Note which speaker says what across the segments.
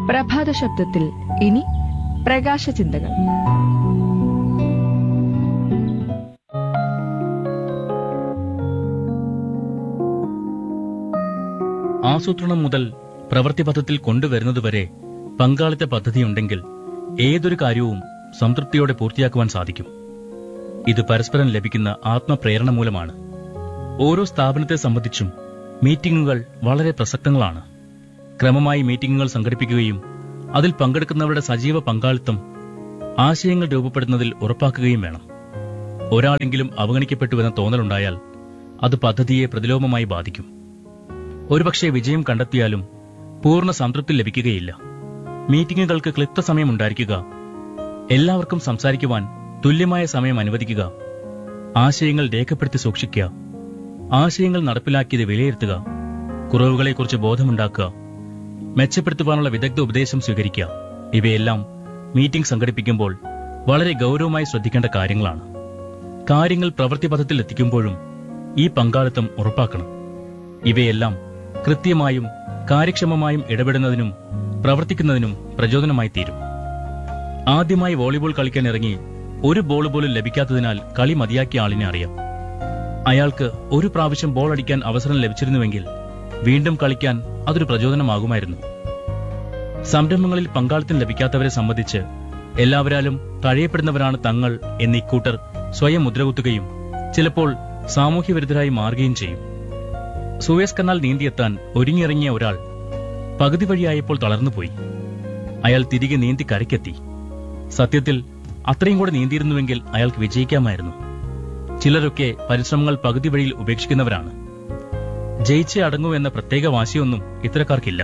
Speaker 1: പ്രഭാത ശബ്ദത്തിൽ ഇനി പ്രകാശ ചിന്തകൾ
Speaker 2: ആസൂത്രണം മുതൽ പ്രവൃത്തിപഥത്തിൽ കൊണ്ടുവരുന്നതുവരെ പങ്കാളിത്ത പദ്ധതിയുണ്ടെങ്കിൽ ഏതൊരു കാര്യവും സംതൃപ്തിയോടെ പൂർത്തിയാക്കുവാൻ സാധിക്കും ഇത് പരസ്പരം ലഭിക്കുന്ന ആത്മപ്രേരണ മൂലമാണ് ഓരോ സ്ഥാപനത്തെ സംബന്ധിച്ചും മീറ്റിംഗുകൾ വളരെ പ്രസക്തങ്ങളാണ് ക്രമമായി മീറ്റിംഗുകൾ സംഘടിപ്പിക്കുകയും അതിൽ പങ്കെടുക്കുന്നവരുടെ സജീവ പങ്കാളിത്തം ആശയങ്ങൾ രൂപപ്പെടുന്നതിൽ ഉറപ്പാക്കുകയും വേണം ഒരാളെങ്കിലും അവഗണിക്കപ്പെട്ടുവെന്ന തോന്നലുണ്ടായാൽ അത് പദ്ധതിയെ പ്രതിലോമമായി ബാധിക്കും ഒരുപക്ഷെ വിജയം കണ്ടെത്തിയാലും പൂർണ്ണ സംതൃപ്തി ലഭിക്കുകയില്ല മീറ്റിംഗുകൾക്ക് ക്ലിപ്ത സമയം ഉണ്ടായിരിക്കുക എല്ലാവർക്കും സംസാരിക്കുവാൻ തുല്യമായ സമയം അനുവദിക്കുക ആശയങ്ങൾ രേഖപ്പെടുത്തി സൂക്ഷിക്കുക ആശയങ്ങൾ നടപ്പിലാക്കിയത് വിലയിരുത്തുക കുറവുകളെക്കുറിച്ച് ബോധമുണ്ടാക്കുക മെച്ചപ്പെടുത്തുവാനുള്ള വിദഗ്ധ ഉപദേശം സ്വീകരിക്കുക ഇവയെല്ലാം മീറ്റിംഗ് സംഘടിപ്പിക്കുമ്പോൾ വളരെ ഗൗരവമായി ശ്രദ്ധിക്കേണ്ട കാര്യങ്ങളാണ് കാര്യങ്ങൾ പ്രവൃത്തിപഥത്തിൽ എത്തിക്കുമ്പോഴും ഈ പങ്കാളിത്തം ഉറപ്പാക്കണം ഇവയെല്ലാം കൃത്യമായും കാര്യക്ഷമമായും ഇടപെടുന്നതിനും പ്രവർത്തിക്കുന്നതിനും പ്രചോദനമായി തീരും ആദ്യമായി വോളിബോൾ കളിക്കാൻ ഇറങ്ങി ഒരു ബോൾ പോലും ലഭിക്കാത്തതിനാൽ കളി മതിയാക്കിയ ആളിനെ അറിയാം അയാൾക്ക് ഒരു പ്രാവശ്യം ബോൾ അടിക്കാൻ അവസരം ലഭിച്ചിരുന്നുവെങ്കിൽ വീണ്ടും കളിക്കാൻ അതൊരു പ്രചോദനമാകുമായിരുന്നു സംരംഭങ്ങളിൽ പങ്കാളിത്തം ലഭിക്കാത്തവരെ സംബന്ധിച്ച് എല്ലാവരാലും തഴയപ്പെടുന്നവരാണ് തങ്ങൾ എന്നീ കൂട്ടർ സ്വയം മുദ്രകുത്തുകയും ചിലപ്പോൾ സാമൂഹ്യ വിരുദ്ധരായി മാറുകയും ചെയ്യും സൂയസ് കനാൽ നീന്തിയെത്താൻ ഒരുങ്ങിയിറങ്ങിയ ഒരാൾ പകുതി വഴിയായപ്പോൾ തളർന്നുപോയി അയാൾ തിരികെ നീന്തി കരയ്ക്കെത്തി സത്യത്തിൽ അത്രയും കൂടെ നീന്തിയിരുന്നുവെങ്കിൽ അയാൾക്ക് വിജയിക്കാമായിരുന്നു ചിലരൊക്കെ പരിശ്രമങ്ങൾ പകുതി വഴിയിൽ ഉപേക്ഷിക്കുന്നവരാണ് ജയിച്ചേ അടങ്ങൂ എന്ന പ്രത്യേക വാശിയൊന്നും ഇത്തരക്കാർക്കില്ല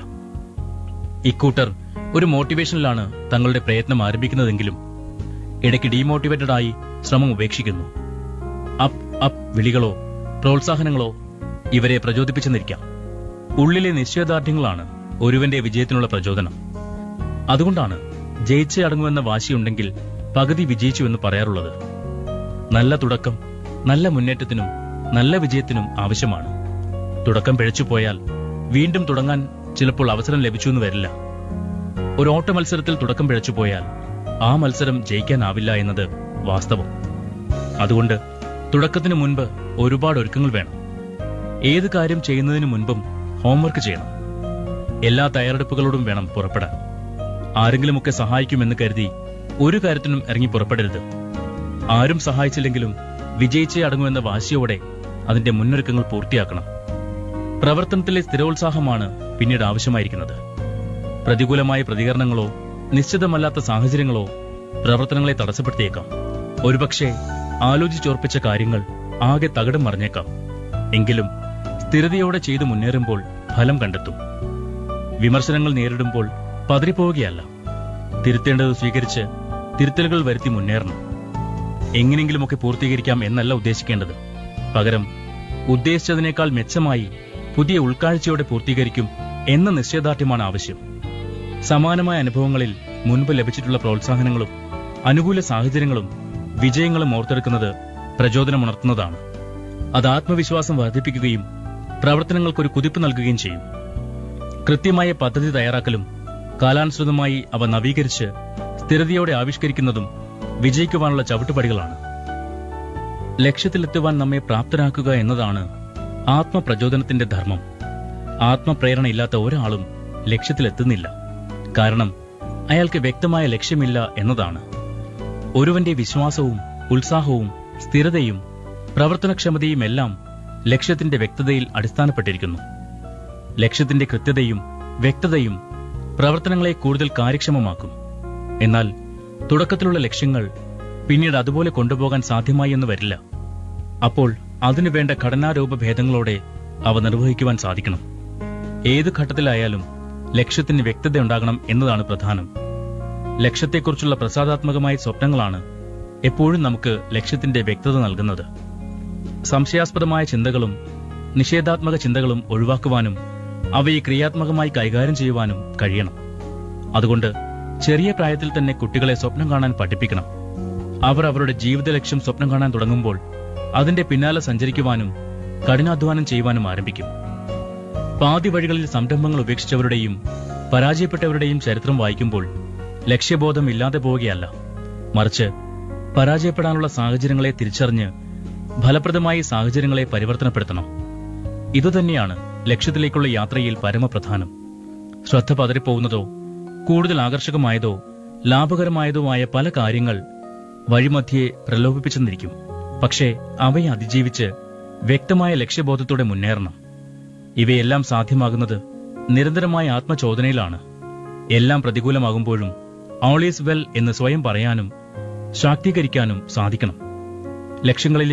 Speaker 2: ഇക്കൂട്ടർ ഒരു മോട്ടിവേഷനിലാണ് തങ്ങളുടെ പ്രയത്നം ആരംഭിക്കുന്നതെങ്കിലും ഇടയ്ക്ക് ഡീമോട്ടിവേറ്റഡ് ആയി ശ്രമം ഉപേക്ഷിക്കുന്നു അപ്പ് അപ്പ് വിളികളോ പ്രോത്സാഹനങ്ങളോ ഇവരെ പ്രചോദിപ്പിച്ചെന്നിരിക്കാം ഉള്ളിലെ നിശ്ചയദാർഢ്യങ്ങളാണ് ഒരുവന്റെ വിജയത്തിനുള്ള പ്രചോദനം അതുകൊണ്ടാണ് ജയിച്ചേ അടങ്ങുമെന്ന വാശിയുണ്ടെങ്കിൽ പകുതി വിജയിച്ചു എന്ന് പറയാറുള്ളത് നല്ല തുടക്കം നല്ല മുന്നേറ്റത്തിനും നല്ല വിജയത്തിനും ആവശ്യമാണ് തുടക്കം പിഴച്ചുപോയാൽ വീണ്ടും തുടങ്ങാൻ ചിലപ്പോൾ അവസരം ലഭിച്ചു എന്ന് വരില്ല ഒരു ഓട്ട മത്സരത്തിൽ തുടക്കം പിഴച്ചുപോയാൽ ആ മത്സരം ജയിക്കാനാവില്ല എന്നത് വാസ്തവം അതുകൊണ്ട് തുടക്കത്തിന് മുൻപ് ഒരുപാട് ഒരുക്കങ്ങൾ വേണം ഏത് കാര്യം ചെയ്യുന്നതിന് മുൻപും ഹോംവർക്ക് ചെയ്യണം എല്ലാ തയ്യാറെടുപ്പുകളോടും വേണം പുറപ്പെടാൻ ആരെങ്കിലുമൊക്കെ സഹായിക്കുമെന്ന് കരുതി ഒരു കാര്യത്തിനും ഇറങ്ങി പുറപ്പെടരുത് ആരും സഹായിച്ചില്ലെങ്കിലും വിജയിച്ചേ അടങ്ങുമെന്ന വാശിയോടെ അതിന്റെ മുന്നൊരുക്കങ്ങൾ പൂർത്തിയാക്കണം പ്രവർത്തനത്തിലെ സ്ഥിരോത്സാഹമാണ് പിന്നീട് ആവശ്യമായിരിക്കുന്നത് പ്രതികൂലമായ പ്രതികരണങ്ങളോ നിശ്ചിതമല്ലാത്ത സാഹചര്യങ്ങളോ പ്രവർത്തനങ്ങളെ തടസ്സപ്പെടുത്തിയേക്കാം ഒരുപക്ഷെ ആലോചിച്ചോർപ്പിച്ച കാര്യങ്ങൾ ആകെ തകിടം മറിഞ്ഞേക്കാം എങ്കിലും സ്ഥിരതയോടെ ചെയ്തു മുന്നേറുമ്പോൾ ഫലം കണ്ടെത്തും വിമർശനങ്ങൾ നേരിടുമ്പോൾ പതറിപ്പോവുകയല്ല തിരുത്തേണ്ടത് സ്വീകരിച്ച് തിരുത്തലുകൾ വരുത്തി മുന്നേറണം എങ്ങനെയെങ്കിലുമൊക്കെ പൂർത്തീകരിക്കാം എന്നല്ല ഉദ്ദേശിക്കേണ്ടത് പകരം ഉദ്ദേശിച്ചതിനേക്കാൾ മെച്ചമായി പുതിയ ഉൾക്കാഴ്ചയോടെ പൂർത്തീകരിക്കും എന്ന നിശ്ചയദാർഢ്യമാണ് ആവശ്യം സമാനമായ അനുഭവങ്ങളിൽ മുൻപ് ലഭിച്ചിട്ടുള്ള പ്രോത്സാഹനങ്ങളും അനുകൂല സാഹചര്യങ്ങളും വിജയങ്ങളും ഓർത്തെടുക്കുന്നത് പ്രചോദനമുണർത്തുന്നതാണ് അത് ആത്മവിശ്വാസം വർദ്ധിപ്പിക്കുകയും പ്രവർത്തനങ്ങൾക്കൊരു കുതിപ്പ് നൽകുകയും ചെയ്യും കൃത്യമായ പദ്ധതി തയ്യാറാക്കലും കാലാനുസൃതമായി അവ നവീകരിച്ച് സ്ഥിരതയോടെ ആവിഷ്കരിക്കുന്നതും വിജയിക്കുവാനുള്ള ചവിട്ടുപടികളാണ് ലക്ഷ്യത്തിലെത്തുവാൻ നമ്മെ പ്രാപ്തരാക്കുക എന്നതാണ് ആത്മപ്രചോദനത്തിന്റെ ധർമ്മം ആത്മപ്രേരണയില്ലാത്ത ഒരാളും ലക്ഷ്യത്തിലെത്തുന്നില്ല കാരണം അയാൾക്ക് വ്യക്തമായ ലക്ഷ്യമില്ല എന്നതാണ് ഒരുവന്റെ വിശ്വാസവും ഉത്സാഹവും സ്ഥിരതയും പ്രവർത്തനക്ഷമതയും എല്ലാം ലക്ഷ്യത്തിന്റെ വ്യക്തതയിൽ അടിസ്ഥാനപ്പെട്ടിരിക്കുന്നു ലക്ഷ്യത്തിന്റെ കൃത്യതയും വ്യക്തതയും പ്രവർത്തനങ്ങളെ കൂടുതൽ കാര്യക്ഷമമാക്കും എന്നാൽ തുടക്കത്തിലുള്ള ലക്ഷ്യങ്ങൾ പിന്നീട് അതുപോലെ കൊണ്ടുപോകാൻ സാധ്യമായി എന്ന് വരില്ല അപ്പോൾ അതിനുവേണ്ട ഘടനാരൂപ ഭേദങ്ങളോടെ അവ നിർവഹിക്കുവാൻ സാധിക്കണം ഏത് ഘട്ടത്തിലായാലും ലക്ഷ്യത്തിന് വ്യക്തത ഉണ്ടാകണം എന്നതാണ് പ്രധാനം ലക്ഷ്യത്തെക്കുറിച്ചുള്ള പ്രസാദാത്മകമായ സ്വപ്നങ്ങളാണ് എപ്പോഴും നമുക്ക് ലക്ഷ്യത്തിന്റെ വ്യക്തത നൽകുന്നത് സംശയാസ്പദമായ ചിന്തകളും നിഷേധാത്മക ചിന്തകളും ഒഴിവാക്കുവാനും അവയെ ക്രിയാത്മകമായി കൈകാര്യം ചെയ്യുവാനും കഴിയണം അതുകൊണ്ട് ചെറിയ പ്രായത്തിൽ തന്നെ കുട്ടികളെ സ്വപ്നം കാണാൻ പഠിപ്പിക്കണം അവർ അവരുടെ ജീവിത ലക്ഷ്യം സ്വപ്നം കാണാൻ തുടങ്ങുമ്പോൾ അതിന്റെ പിന്നാലെ സഞ്ചരിക്കുവാനും കഠിനാധ്വാനം ചെയ്യുവാനും ആരംഭിക്കും പാതി വഴികളിൽ സംരംഭങ്ങൾ ഉപേക്ഷിച്ചവരുടെയും പരാജയപ്പെട്ടവരുടെയും ചരിത്രം വായിക്കുമ്പോൾ ലക്ഷ്യബോധം ഇല്ലാതെ പോവുകയല്ല മറിച്ച് പരാജയപ്പെടാനുള്ള സാഹചര്യങ്ങളെ തിരിച്ചറിഞ്ഞ് ഫലപ്രദമായി സാഹചര്യങ്ങളെ പരിവർത്തനപ്പെടുത്തണം ഇതുതന്നെയാണ് ലക്ഷ്യത്തിലേക്കുള്ള യാത്രയിൽ പരമപ്രധാനം ശ്രദ്ധ പതറിപ്പോകുന്നതോ കൂടുതൽ ആകർഷകമായതോ ലാഭകരമായതോ ആയ പല കാര്യങ്ങൾ വഴിമധ്യേ പ്രലോഭിപ്പിച്ചെന്നിരിക്കും പക്ഷേ അവയെ അതിജീവിച്ച് വ്യക്തമായ ലക്ഷ്യബോധത്തോടെ മുന്നേറണം ഇവയെല്ലാം സാധ്യമാകുന്നത് നിരന്തരമായ ആത്മചോദനയിലാണ് എല്ലാം പ്രതികൂലമാകുമ്പോഴും ഓൾ ഈസ് വെൽ എന്ന് സ്വയം പറയാനും ശാക്തീകരിക്കാനും സാധിക്കണം ലക്ഷ്യങ്ങളിലേക്ക്